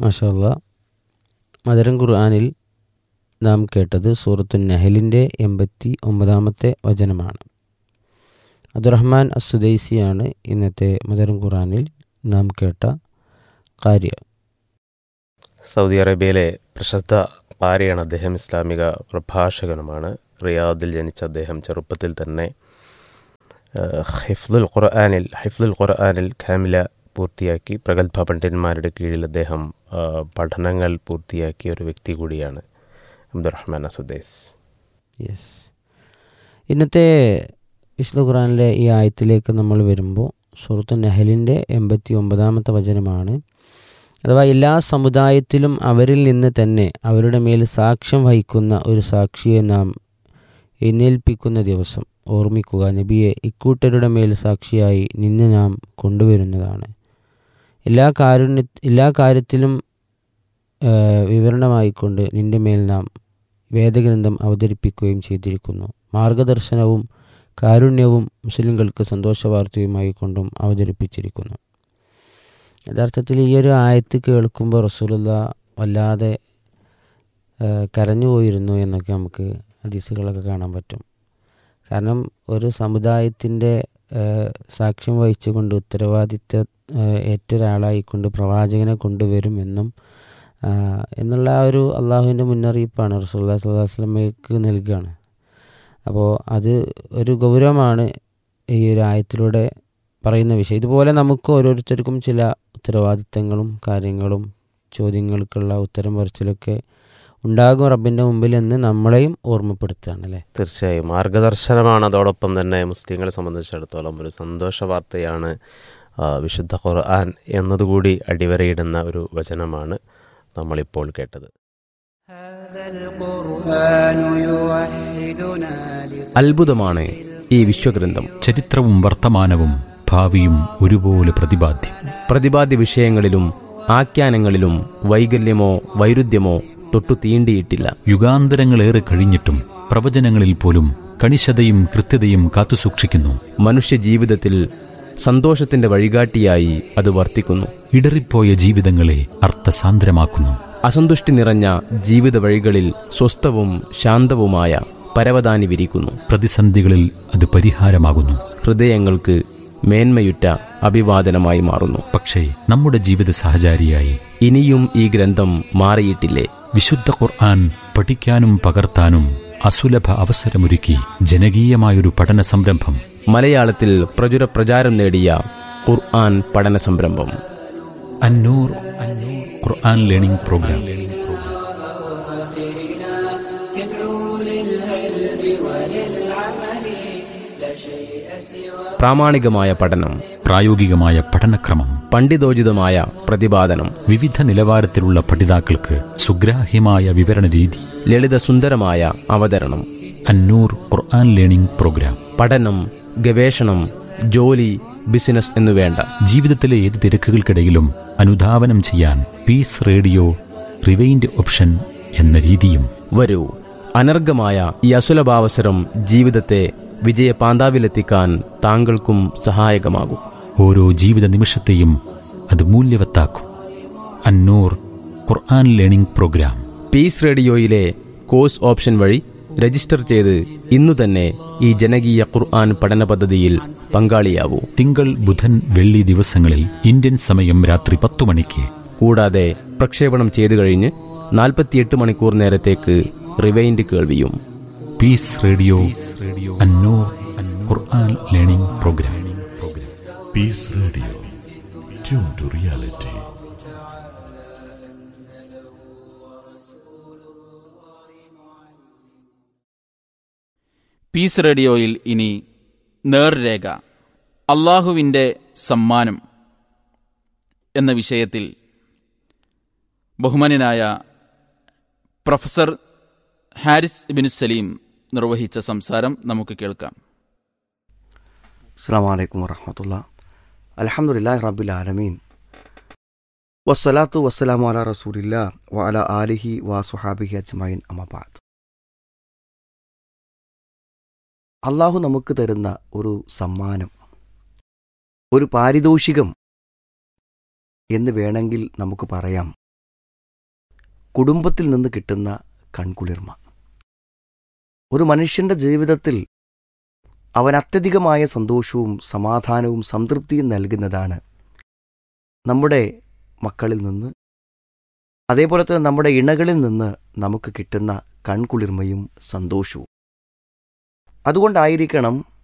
മാഷല്ല മധുരം ഖുർആാനിൽ നാം കേട്ടത് സൂറത്തു നഹലിൻ്റെ എൺപത്തി ഒമ്പതാമത്തെ വചനമാണ് അബ്ദുറഹ്മാൻ അസുദൈസിയാണ് ഇന്നത്തെ മധുരം ഖുർആാനിൽ നാം കേട്ട കാര്യ സൗദി അറേബ്യയിലെ പ്രശസ്ത കാരിയാണ് അദ്ദേഹം ഇസ്ലാമിക പ്രഭാഷകനുമാണ് റിയാദിൽ ജനിച്ച അദ്ദേഹം ചെറുപ്പത്തിൽ തന്നെ ഏഹ്, ഹിഫ്ദുൽ ഖുർആനിൽ ഹിഫ്ദുൽ ഖുർആനിൽ ഖാമില പൂർത്തിയാക്കി പ്രഗത്ഭ പണ്ഡിതന്മാരുടെ കീഴിൽ അദ്ദേഹം ആ, പഠനങ്ങൾ പൂർത്തിയാക്കിയ ഒരു വ്യക്തി കൂടിയാണ് അബ്ദുറഹ്മാൻ അസുദ്ദൈസ് യെസ് ഇന്നത്തെ വിശുദ്ധ ഖുർആാനിലെ ഈ ആയത്തിലേക്ക് നമ്മൾ വരുമ്പോൾ സൂറത്തു നഹലിൻ്റെ എൺപത്തി ഒമ്പതാമത്തെ വചനമാണ് അഥവാ എല്ലാ സമുദായത്തിലും അവരിൽ നിന്ന് തന്നെ അവരുടെ മേൽ സാക്ഷ്യം വഹിക്കുന്ന ഒരു സാക്ഷിയെ നാം എഴുന്നേൽപ്പിക്കുന്ന ദിവസം ഓർമ്മിക്കുക നബിയെ ഇക്കൂട്ടരുടെ മേൽ സാക്ഷിയായി നിന്നെ നാം കൊണ്ടുവരുന്നതാണ് എല്ലാ കാരുണ്യ എല്ലാ കാര്യത്തിലും ആ, വിവരണമായിക്കൊണ്ട് നിന്റെ മേൽ നാം വേദഗ്രന്ഥം അവതരിപ്പിക്കുകയും ചെയ്തിരിക്കുന്നു മാർഗദർശനവും കാരുണ്യവും മുസ്ലിങ്ങൾക്ക് സന്തോഷവാർത്തയുമായി കൊണ്ടും അവതരിപ്പിച്ചിരിക്കുന്നു യഥാർത്ഥത്തിൽ ഈ ഒരു ആയത്ത് കേൾക്കുമ്പോൾ റസൂലുള്ള വല്ലാതെ ആ, കരഞ്ഞുപോയിരുന്നു എന്നൊക്കെ നമുക്ക് ഹദീസുകളൊക്കെ കാണാൻ പറ്റും കാരണം ഒരു സമുദായത്തിൻ്റെ ആ, സാക്ഷ്യം വഹിച്ചുകൊണ്ട് ഉത്തരവാദിത്ത ആ, ഏറ്റ ഒരാളായിക്കൊണ്ട് പ്രവാചകനെ കൊണ്ടുവരും എന്നും ആ, എന്നുള്ള ആ ഒരു അള്ളാഹുവിൻ്റെ മുന്നറിയിപ്പാണ് റസൂല്ലാ സ്വല്ലാ വസ്ലമയ്ക്ക് നൽകുകയാണ് അപ്പോൾ അത് ഒരു ഗൗരവമാണ് ഈ ഒരു ആയത്തിലൂടെ പറയുന്ന വിഷയം ഇതുപോലെ നമുക്ക് ഓരോരുത്തർക്കും ചില ഉത്തരവാദിത്തങ്ങളും കാര്യങ്ങളും ചോദ്യങ്ങൾക്കുള്ള ഉത്തരം പറച്ചിലൊക്കെ ഉണ്ടാകും റബ്ബിൻ്റെ മുമ്പിൽ എന്ന് നമ്മളെയും ഓർമ്മപ്പെടുത്തുകയാണ് അല്ലേ തീർച്ചയായും മാർഗദർശനമാണ് അതോടൊപ്പം തന്നെ മുസ്ലിങ്ങളെ സംബന്ധിച്ചിടത്തോളം ഒരു സന്തോഷ വാർത്തയാണ് ആ, വിശുദ്ധ ഖുർആൻ എന്നതുകൂടി അടിവരയിടുന്ന ഒരു വചനമാണ് നമ്മളിപ്പോൾ കേട്ടത് هذا القرآن يوحدنا അത്ഭുതമാണ് ഈ വിശ്വഗ്രന്ഥം ചരിത്രവും വർത്തമാനവും ഭാവിയും ഒരുപോലെ പ്രതിപാദ്യം പ്രതിപാദ്യ വിഷയങ്ങളിലും ആഖ്യാനങ്ങളിലും വൈകല്യമോ വൈരുദ്ധ്യമോ തൊട്ടു തീണ്ടിയിട്ടില്ല യുഗാന്തരങ്ങളേറെ കഴിഞ്ഞിട്ടും പ്രവചനങ്ങളിൽ പോലും കണിശതയും കൃത്യതയും കാത്തുസൂക്ഷിക്കുന്നു മനുഷ്യ ജീവിതത്തിൽ സന്തോഷത്തിന്റെ വഴികാട്ടിയായി അത് വർത്തിക്കുന്നു ഇടറിപ്പോയ ജീവിതങ്ങളെ അർത്ഥസാന്ദ്രമാക്കുന്നു അസന്തുഷ്ടി നിറഞ്ഞ ജീവിത വഴികളിൽ സ്വസ്ഥവും ശാന്തവുമായ പരവതാനി വിരിക്കുന്നു പ്രതിസന്ധികളിൽ അത് പരിഹാരമാകുന്നു ഹൃദയങ്ങൾക്ക് മേന്മയുറ്റ അഭിവാദനമായി മാറുന്നു പക്ഷേ നമ്മുടെ ജീവിത സഹചാരിയായി ഇനിയും ഈ ഗ്രന്ഥം മാറിയിട്ടില്ലേ വിശുദ്ധ ഖുർആൻ പഠിക്കാനും പകർത്താനും അസുലഭ അവസരമൊരുക്കി ജനകീയമായൊരു പഠന സംരംഭം മലയാളത്തിൽ പ്രചുര പ്രചാരം നേടിയ ഖുർആൻ പഠന സംരംഭം അന്നൂർ അന്നൂർ ഖുർആൻ ലേണിംഗ് പ്രോഗ്രാം പ്രാമാണികമായ പഠനം പ്രായോഗികമായ പഠനക്രമം പണ്ഡിതോചിതമായ പ്രതിപാദനം വിവിധ നിലവാരത്തിലുള്ള പഠിതാക്കൾക്ക് സുഗ്രാഹ്യമായ വിവരണ രീതി ലളിതസുന്ദരമായ അവതരണം അന്നൂർ ഖുർആൻ ലേണിംഗ് പ്രോഗ്രാം പഠനം ഗവേഷണം ജോലി ബിസിനസ് എന്നുവേണ്ട ജീവിതത്തിലെ ഏത് തിരക്കുകൾക്കിടയിലും അനുധാവനം ചെയ്യാൻ പീസ് റേഡിയോ റിവൈൻഡ് ഓപ്ഷൻ എന്ന രീതിയും വരൂ അനർഘമായ ഈ അസുലഭാവസരം ജീവിതത്തെ വിജയ പാന്താവിലെത്തിക്കാൻ താങ്കൾക്കും സഹായകമാകും ഓരോ ജീവിത നിമിഷത്തെയും അത് മൂല്യവത്താക്കും അന്നൂർ ഖുർആൻ ലേണിംഗ് പ്രോഗ്രാം പീസ് റേഡിയോയിലെ കോഴ്സ് ഓപ്ഷൻ വഴി രജിസ്റ്റർ ചെയ്ത് ഇന്നു തന്നെ ഈ ജനകീയ ഖുർആൻ പഠന പദ്ധതിയിൽ പങ്കാളിയാവൂ തിങ്കൾ ബുധൻ വെള്ളി ദിവസങ്ങളിൽ ഇന്ത്യൻ സമയം രാത്രി പത്തു മണിക്ക് കൂടാതെ പ്രക്ഷേപണം ചെയ്തു കഴിഞ്ഞ് നാൽപ്പത്തിയെട്ട് മണിക്കൂർ നേരത്തേക്ക് റിവൈൻഡ് കേൾവിയും പീസ് റേഡിയോ അന്നൂർ Quran learning program Peace Radio. Tune to reality. Peace റേഡിയോയിൽ ഇനി നേർരേഖ അള്ളാഹുവിൻ്റെ സമ്മാനം എന്ന വിഷയത്തിൽ ബഹുമാനനായ പ്രൊഫസർ ഹാരിസ് ബിനു സലീം നിർവഹിച്ച സംസാരം നമുക്ക് കേൾക്കാം അസ്സാം വലൈക്കും വറഹമത്തുള്ള അലഹമുല്ലാ റബ്ബുൽ ആലമീൻ വസ്സലാത്തു വസ്സലാമു അല റസൂലില്ല വ അല ആലിഹി വ സുഹാബിഹി അജ്മൈൻ അമബാദ് അള്ളാഹു നമുക്ക് തരുന്ന ഒരു സമ്മാനം ഒരു പാരിതോഷികം എന്ന് വേണമെങ്കിൽ നമുക്ക് പറയാം കുടുംബത്തിൽ നിന്ന് കിട്ടുന്ന കൺകുളിർമ ഒരു മനുഷ്യന്റെ ജീവിതത്തിൽ അവൻ അത്യധികമായ സന്തോഷവും സമാധാനവും സംതൃപ്തിയും നൽകുന്നതാണ് നമ്മുടെ മക്കളിൽ നിന്ന് അതേപോലെ തന്നെ നമ്മുടെ ഇണകളിൽ നിന്ന് നമുക്ക് കിട്ടുന്ന കൺകുളിർമയും സന്തോഷവും അതുകൊണ്ടായിരിക്കണം